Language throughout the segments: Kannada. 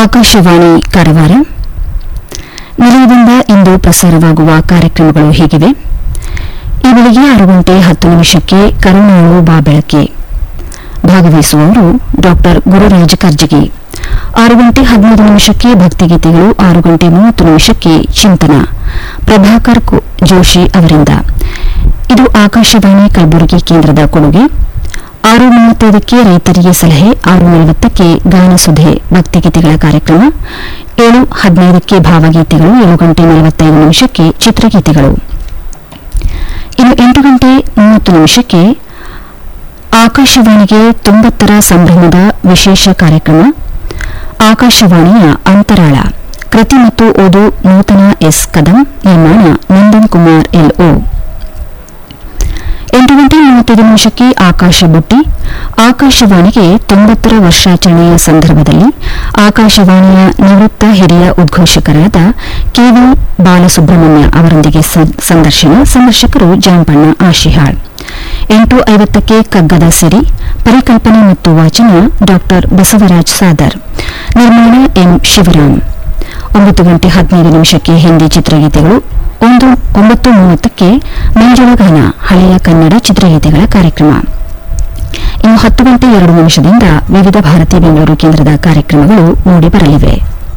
ಆಕಾಶವಾಣಿ ಕಾರವಾರ ನಿಲಯದಿಂದ ಇಂದು ಪ್ರಸಾರವಾಗುವ ಕಾರ್ಯಕ್ರಮಗಳು ಹೀಗಿವೆ ಈ ಬೆಳಿಗ್ಗೆ ಆರು ಗಂಟೆ ಹತ್ತು ನಿಮಿಷಕ್ಕೆ ಕರುಣಾಳು ಬಾಬೆಳಕೆ ಭಾಗವಹಿಸುವವರು ಡಾಕ್ಟರ್ ಗುರುರಾಜ ಕರ್ಜಗಿ ಆರು ಗಂಟೆ ಹದಿನೈದು ನಿಮಿಷಕ್ಕೆ ಭಕ್ತಿಗೀತೆಗಳು ಆರು ಗಂಟೆ ಮೂವತ್ತು ನಿಮಿಷಕ್ಕೆ ಚಿಂತನ ಪ್ರಭಾಕರ್ ಕು- ಜೋಶಿ ಅವರಿಂದ ಇದು ಆಕಾಶವಾಣಿ ಕಲಬುರಗಿ ಕೇಂದ್ರದ ಕೊಡುಗೆ ಆರು ಮೂವತ್ತೈದಕ್ಕೆ ರೈತರಿಗೆ ಸಲಹೆ ಆರು ನಲವತ್ತಕ್ಕೆ ಗಾನಸುಧೆ ಭಕ್ತಿಗೀತೆಗಳ ಕಾರ್ಯಕ್ರಮ ಏಳು ಹದಿನೈದಕ್ಕೆ ಭಾವಗೀತೆಗಳು ಏಳು ಗಂಟೆ ನಲವತ್ತೈದು ನಿಮಿಷಕ್ಕೆ ಚಿತ್ರಗೀತೆಗಳು ಇನ್ನು ಎಂಟು ಗಂಟೆ ಮೂವತ್ತು ನಿಮಿಷಕ್ಕೆ ಆಕಾಶವಾಣಿಗೆ ತೊಂಬತ್ತರ ಸಂಭ್ರಮದ ವಿಶೇಷ ಕಾರ್ಯಕ್ರಮ ಆಕಾಶವಾಣಿಯ ಅಂತರಾಳ ಕೃತಿ ಮತ್ತು ಓದು ನೂತನ ಎಸ್ ಕದಂ ನಿರ್ಮಾಣ ನಂದನ್ ಕುಮಾರ್ ಎಲ್ಒ ಎಂಟು ಗಂಟೆ ಮೂವತ್ತೈದು ನಿಮಿಷಕ್ಕೆ ಆಕಾಶ ಬುಟ್ಟಿ ಆಕಾಶವಾಣಿಗೆ ತೊಂಬತ್ತರ ವರ್ಷಾಚರಣೆಯ ಸಂದರ್ಭದಲ್ಲಿ ಆಕಾಶವಾಣಿಯ ನಿವೃತ್ತ ಹಿರಿಯ ಉದ್ಘೋಷಕರಾದ ಕೆವಿ ಬಾಲಸುಬ್ರಹ್ಮಣ್ಯ ಅವರೊಂದಿಗೆ ಸ- ಸಂದರ್ಶನ ಸಂದರ್ಶಕರು ಜಾಂಪಣ್ಣ ಆಶಿಹಾಳ್ ಎಂಟು ಐವತ್ತಕ್ಕೆ ಕಗ್ಗದ ಸಿರಿ ಪರಿಕಲ್ಪನೆ ಮತ್ತು ವಾಚನ ಡಾಕ್ಟರ್ ಬಸವರಾಜ್ ಸಾದರ್ ನಿರ್ಮಾಣ ಎಂ ಶಿವರಾಮ್ ಒಂಬತ್ತು ಗಂಟೆ ಹದಿನೈದು ನಿಮಿಷಕ್ಕೆ ಹಿಂದಿ ಚಿತ್ರಗೀತೆಗಳು ಒಂದು ಒಂಬತ್ತು ಮೂವತ್ತಕ್ಕೆ ಮಂಜುಳಗಾನ ಹಳೆಯ ಕನ್ನಡ ಚಿತ್ರಗೀತೆಗಳ ಕಾರ್ಯಕ್ರಮ ಇನ್ನು ಹತ್ತು ಗಂಟೆ ಎರಡು ನಿಮಿಷದಿಂದ ವಿವಿಧ ಭಾರತಿ ಬೆಂಗಳೂರು ಕೇಂದ್ರದ ಕಾರ್ಯಕ್ರಮಗಳು ಮೂಡಿಬರಲಿವೆ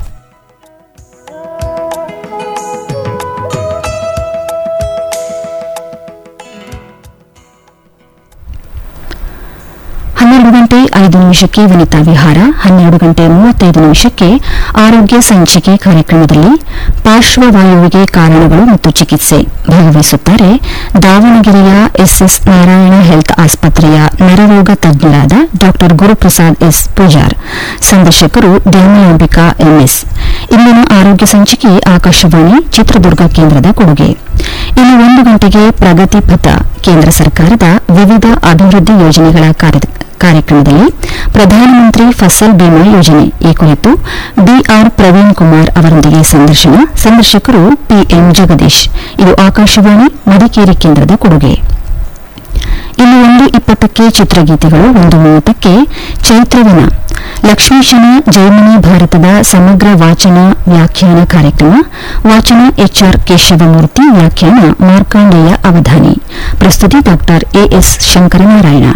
ಹನ್ನೆರಡು ಗಂಟೆ ಐದು ನಿಮಿಷಕ್ಕೆ ವನಿತಾ ವಿಹಾರ ಹನ್ನೆರಡು ಗಂಟೆ ಮೂವತ್ತೈದು ನಿಮಿಷಕ್ಕೆ ಆರೋಗ್ಯ ಸಂಚಿಕೆ ಕಾರ್ಯಕ್ರಮದಲ್ಲಿ ಪಾರ್ಶ್ವವಾಯುವಿಗೆ ಕಾರಣಗಳು ಮತ್ತು ಚಿಕಿತ್ಸೆ ಭಾಗವಹಿಸುತ್ತಾರೆ ದಾವಣಗೆರೆಯ ಎಸ್ಎಸ್ ನಾರಾಯಣ ಹೆಲ್ತ್ ಆಸ್ಪತ್ರೆಯ ನರರೋಗ ತಜ್ಞರಾದ ಡಾ ಗುರುಪ್ರಸಾದ್ ಎಸ್ ಪೂಜಾರ್ ಸಂದರ್ಶಕರು ದ್ಯಾಮಯಾಂಬಿಕಾ ಎಂಎಸ್ ಇಂದಿನ ಆರೋಗ್ಯ ಸಂಚಿಕೆ ಆಕಾಶವಾಣಿ ಚಿತ್ರದುರ್ಗ ಕೇಂದ್ರದ ಕೊಡುಗೆ ಇನ್ನು ಒಂದು ಗಂಟೆಗೆ ಪ್ರಗತಿ ಪಥ ಕೇಂದ್ರ ಸರ್ಕಾರದ ವಿವಿಧ ಅಭಿವೃದ್ಧಿ ಯೋಜನೆಗಳ ಕಾರ್ಯ- ಕಾರ್ಯಕ್ರಮದಲ್ಲಿ ಪ್ರಧಾನಮಂತ್ರಿ ಫಸಲ್ ಬಿಮಾ ಯೋಜನೆ ಈ ಕುರಿತು ಬಿಆರ್ ಪ್ರವೀಣ್ ಕುಮಾರ್ ಅವರೊಂದಿಗೆ ಸಂದರ್ಶನ ಸಂದರ್ಶಕರು ಪಿಎಂ ಜಗದೀಶ್ ಇದು ಆಕಾಶವಾಣಿ ಮಡಿಕೇರಿ ಕೇಂದ್ರದ ಕೊಡುಗೆ ಇನ್ನು ಒಂದು ಇಪ್ಪತ್ತಕ್ಕೆ ಚಿತ್ರಗೀತೆಗಳು ಒಂದು ಮೂವತ್ತಕ್ಕೆ ಚೈತ್ರವನ ಲಕ್ಷ್ಮೀಶನ ಜೈಮಿನಿ ಭಾರತದ ಸಮಗ್ರ ವಾಚನ ವ್ಯಾಖ್ಯಾನ ಕಾರ್ಯಕ್ರಮ ವಾಚನ ಎಚ್ಆರ್ ಕೇಶವಮೂರ್ತಿ ವ್ಯಾಖ್ಯಾನ ಮಾರ್ಕಾಂಡೇಯ ಅವಧಾನಿ ಪ್ರಸ್ತುತಿ ಡಾಕ್ಟರ್ ಎಎಸ್ ಶಂಕರನಾರಾಯಣ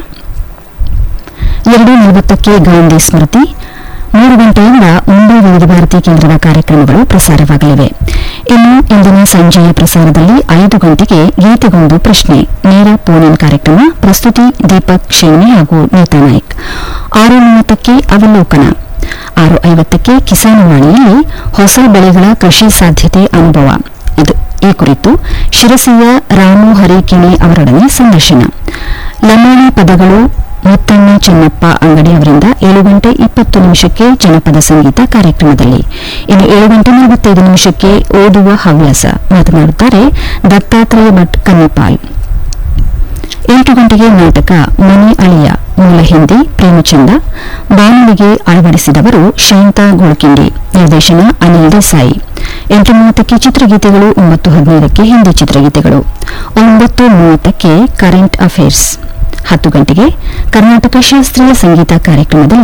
ಎರಡು ನಲವತ್ತಕ್ಕೆ ಗಾಂಧಿ ಸ್ಮೃತಿ ಮೂರು ಗಂಟೆಯಿಂದ ಮುಂಬೈ ವಿವಿಧ ಭಾರತಿ ಕೇಂದ್ರದ ಕಾರ್ಯಕ್ರಮಗಳು ಪ್ರಸಾರವಾಗಲಿವೆ ಇನ್ನು ಇಂದಿನ ಸಂಜೆಯ ಪ್ರಸಾರದಲ್ಲಿ ಐದು ಗಂಟೆಗೆ ಗೀತೆಗೊಂದು ಪ್ರಶ್ನೆ ನೇರ ಫೋನ್ ಕಾರ್ಯಕ್ರಮ ಪ್ರಸ್ತುತಿ ದೀಪಕ್ ಶೇಣಿ ಹಾಗೂ ನೀತಾ ನಾಯ್ಕ್ ಆರು ಮೂವತ್ತಕ್ಕೆ ಅವಲೋಕನ ಆರು ಐವತ್ತಕ್ಕೆ ಕಿಸಾನವಾಣಿಯಲ್ಲಿ ಹೊಸ ಬೆಳೆಗಳ ಕೃಷಿ ಸಾಧ್ಯತೆ ಅನುಭವ ಇದು ಈ ಕುರಿತು ಶಿರಸಿಯ ರಾಮು ಹರಿಕಿಣಿ ಅವರೊಡನೆ ಸಂದರ್ಶನ ಲಮಾಣಿ ಪದಗಳು ಮುತ್ತಣ್ಣ ಚೆನ್ನಪ್ಪ ಅಂಗಡಿ ಅವರಿಂದ ಏಳು ಗಂಟೆ ಇಪ್ಪತ್ತು ನಿಮಿಷಕ್ಕೆ ಜನಪದ ಸಂಗೀತ ಕಾರ್ಯಕ್ರಮದಲ್ಲಿ ಇನ್ನು ಏಳು ಗಂಟೆ ನಲವತ್ತೈದು ನಿಮಿಷಕ್ಕೆ ಓದುವ ಹವ್ಯಾಸ ಮಾತನಾಡುತ್ತಾರೆ ದತ್ತಾತ್ರೇಯ ಭಟ್ ಕನ್ನಿಪಾಲ್ ಎಂಟು ಗಂಟೆಗೆ ನಾಟಕ ಮನೆ ಅಳಿಯ ಮೂಲ ಹಿಂದಿ ಪ್ರೇಮಚಂದ ಬಾನುಲಿಗೆ ಅಳವಡಿಸಿದವರು ಶಾಂತಾ ಗೋಳ್ಕಿಂಡಿ ನಿರ್ದೇಶನ ಅನಿಲ್ ದೇಸಾಯಿ ಎಂಟು ಮೂವತ್ತಕ್ಕೆ ಚಿತ್ರಗೀತೆಗಳು ಒಂಬತ್ತು ಹದಿನೈದಕ್ಕೆ ಹಿಂದಿ ಚಿತ್ರಗೀತೆಗಳು ಒಂಬತ್ತು ಮೂವತ್ತಕ್ಕೆ ಕರೆಂಟ್ ಅಫೇರ್ಸ್ ಹತ್ತು ಗಂಟೆಗೆ ಕರ್ನಾಟಕ ಶಾಸ್ತ್ರೀಯ ಸಂಗೀತ ಕಾರ್ಯಕ್ರಮದಲ್ಲಿ